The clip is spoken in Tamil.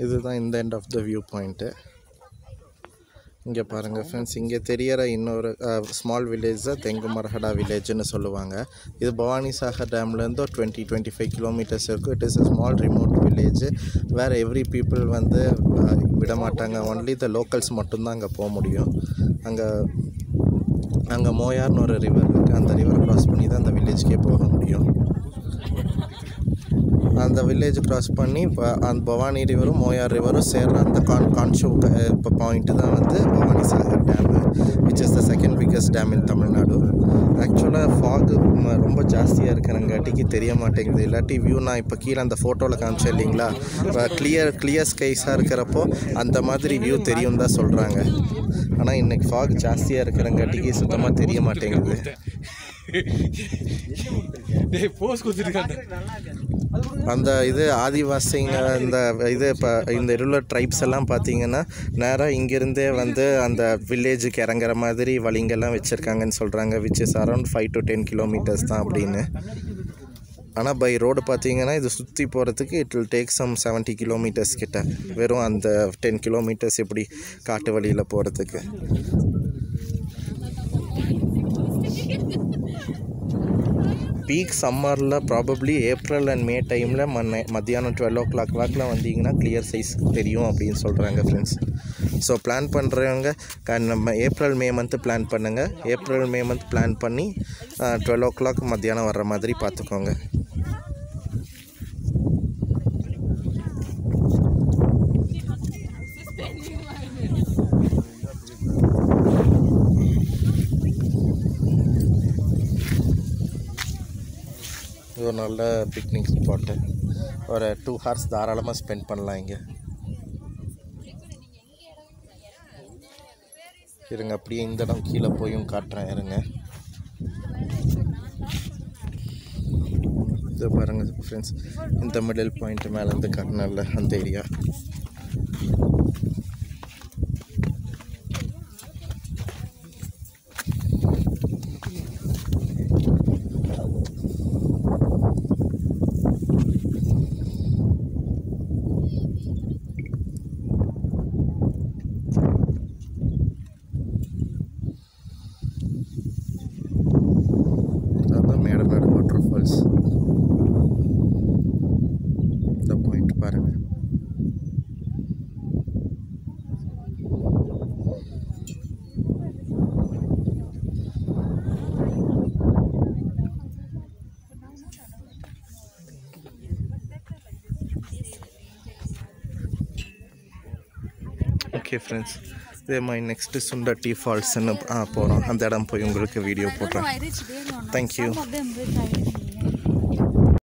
இதுதான் இந்த end of the view point இங்கே பாருங்கள் ஃப்ரெண்ட்ஸ் இங்கே தெரியற இன்னொரு ஸ்மால் வில்லேஜ் தான் தெங்குமரஹடா வில்லேஜ்னு சொல்லுவாங்க இது பவானி சாகர் டேம்லேருந்து ஒரு டுவெண்ட்டி டுவெண்ட்டி ஃபைவ் கிலோமீட்டர்ஸ் இருக்கும் it is a small remote village வேறு எவ்ரி பீப்புள் வந்து அஹ், விட மாட்டாங்க ஒன்லி த லோக்கல்ஸ் மட்டும்தான் அங்கே போக முடியும் அங்கே அங்கே மோயார்னு ஒரு ரிவர் இருக்குது அந்த ரிவர் க்ராஸ் பண்ணி தான் அந்த வில்லேஜ்க்கே போக முடியும் அந்த வில்லேஜ் கிராஸ் பண்ணி இப்போ அந்த பவானி ரிவரும் மோயார் ரிவரும் சேர்ற அந்த கான் கான்ஷோ இப்போ பாயிண்ட்டு தான் வந்து Bhavani Sagar dam which is the second biggest dam in Tamil Nadu ஆக்சுவலாக ஃபாகு ரொம்ப ஜாஸ்தியாக இருக்கிறங்காட்டிக்கு தெரிய மாட்டேங்குது இல்லாட்டி வியூ நான் இப்போ கீழே அந்த ஃபோட்டோவில் காமிச்சேன் இல்லைங்களா கிளியர் கிளியர் ஸ்கைஸாக இருக்கிறப்போ அந்த மாதிரி வியூ தெரியும் தான் சொல்கிறாங்க ஆனால் இன்னைக்கு ஃபாக் ஜாஸ்தியாக இருக்கிறங்காட்டிக்கு சுத்தமாக தெரிய மாட்டேங்குது டேய் போஸ் கொடுத்துருக்காங்க அந்த இது ஆதிவாசிங்க இந்த இது இப்போ இந்த இருளர் ட்ரைப்ஸ் எல்லாம் பார்த்தீங்கன்னா நேராக இங்கேருந்தே வந்து அந்த வில்லேஜுக்கு இறங்குற மாதிரி வழிங்கெல்லாம் வச்சுருக்காங்கன்னு சொல்கிறாங்க which is around five to ten kilometres தான் அப்படின்னு ஆனால் பை ரோடு பார்த்தீங்கன்னா இது சுற்றி போகிறதுக்கு it will take some seventy kilometres கிட்ட வெறும் அந்த டென் கிலோமீட்டர்ஸ் எப்படி காட்டு வழியில் போகிறதுக்கு பீக் சம்மரில் ப்ராபப்ளி ஏப்ரல் அண்ட் மே டைமில் மன்ன மத்தியானம் டுவெல் ஓ கிளாக் வாக்கில் வந்தீங்கன்னா கிளியர் சைஸ் தெரியும் அப்படின்னு சொல்கிறாங்க ஃப்ரெண்ட்ஸ் ஸோ பிளான் பண்ணுறவங்க நம்ம ஏப்ரல் மே மந்த்து பிளான் பண்ணுங்கள் ஏப்ரல் மே மந்த் பிளான் பண்ணி டுவெல் ஓ கிளாக் மத்தியானம் வர்ற மாதிரி பார்த்துக்கோங்க இது ஒரு நல்ல பிக்னிக் ஸ்பாட்டு ஒரு டூ ஹவர்ஸ் தாராளமாக ஸ்பெண்ட் பண்ணலாம் இங்கே இருங்க அப்படியே இந்த இடம் கீழே போயும் காட்டுறேன் இருங்க இது பாருங்க ஃப்ரெண்ட்ஸ் இந்த மிடில் பாயிண்ட் மேலேருந்து காட்டினல அந்த ஏரியா அதான் மேட மேட வாட்டர் ஃபால்ஸ் இந்த பாயிண்ட் பாருங்க ஓகே ஃப்ரெண்ட்ஸ் இதே மாதிரி நெக்ஸ்ட்டு சுண்டட்டி ஃபால்ஸ்ன்னு போகிறோம் அந்த இடம் போய் உங்களுக்கு வீடியோ போடுறேன் I reached there or not. Thank you. Some of them reached, I reached.